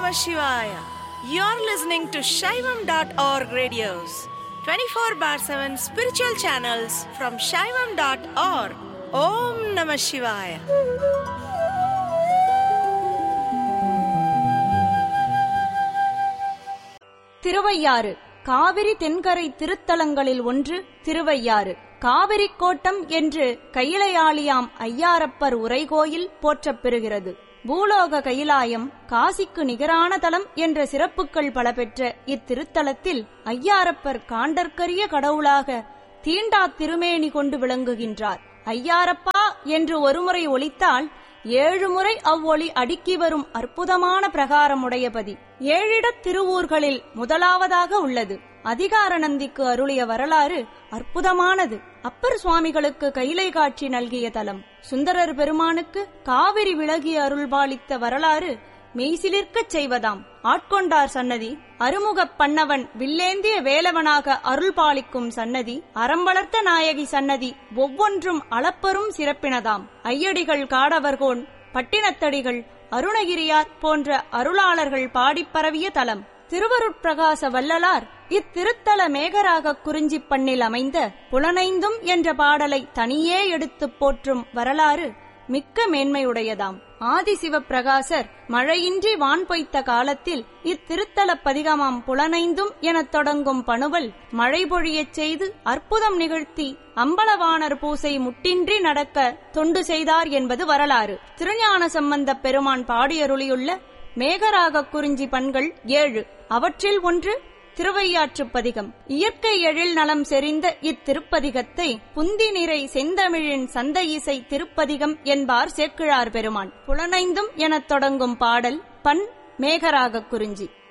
Namah Shivaya. You're listening to Shaivam.org radios, 24 bar 7 spiritual channels from Shaivam.org. Om Namah Shivaya. Thiruvaiyaru Kaveri தென்கரை திருத்தலங்களில் ஒன்று திருவையாறு காவிரி கோட்டம் என்று கையிலையாளியாம் ஐயாரப்பர் உரைகோயில் போற்றப் பெறுகிறது பூலோக கைலாயம் காசிக்கு நிகரான தலம் என்ற சிறப்புகள் பல பெற்ற இத்திருத்தலத்தில் ஐயாரப்பர் காண்டற்கரிய கடவுளாக தீண்டா திருமேனி கொண்டு விளங்குகின்றார் ஐயாரப்பா என்று ஒருமுறை ஒலித்தால் ஏழு முறை அவ்வொளி அடுக்கி வரும் அற்புதமான பிரகாரமுடையபதி ஏழிடத் திருவூர்களில் முதலாவதாக உள்ளது அதிகார நந்திக்கு அருளிய வரலாறு அற்புதமானது அப்பர் சுவாமிகளுக்கு கைலை காட்சி நல்கிய தலம் சுந்தரர் பெருமானுக்கு காவிரி விலகி அருள்பாலித்த வரலாறு மெய்சிலிர்க்கச் செய்வதாம் ஆட்கொண்டார் சன்னதி அருமுகப் பண்ணவன் வில்லேந்திய வேலவனாக அருள்பாலிக்கும் சன்னதி அறம்பளர்த்த நாயகி சன்னதி ஒவ்வொன்றும் அளப்பரும் சிறப்பினதாம் ஐயடிகள் காடவர்கோன் பட்டினத்தடிகள் அருணகிரியார் போன்ற அருளாளர்கள் பாடிப் பரவிய தலம் திருவருட்பிரகாச வள்ளலார் இத்திருத்தல மேகராக குறிஞ்சி பண்ணில் அமைந்த புலனைந்தும் என்ற பாடலை தனியே எடுத்துப் போற்றும் வரலாறு மிக்க மேன்மையுடையதாம் ஆதிசிவப்பிரகாசர் மழையின்றி வான் பொய்த்த காலத்தில் இத்திருத்தல பதிகமாம் புலனைந்தும் எனத் தொடங்கும் பணுவல் மழை பொழியச் செய்து அற்புதம் நிகழ்த்தி அம்பலவாணர் பூசை முட்டின்றி நடக்க தொண்டு செய்தார் என்பது வரலாறு திருஞான சம்பந்தப் பெருமான் பாடியருளியுள்ள மேகராக குறிஞ்சி பண்கள் ஏழு அவற்றில் ஒன்று திருவையாற்றுப் பதிகம் இயற்கை எழில் நலம் செறிந்த இத்திருப்பதிகத்தை புந்தி நிறை செந்தமிழின் சந்த இசை திருப்பதிகம் என்பார் சேக்கிழார் பெருமான் புலனைந்தும் எனத் தொடங்கும் பாடல் பண் மேகராக குறிஞ்சி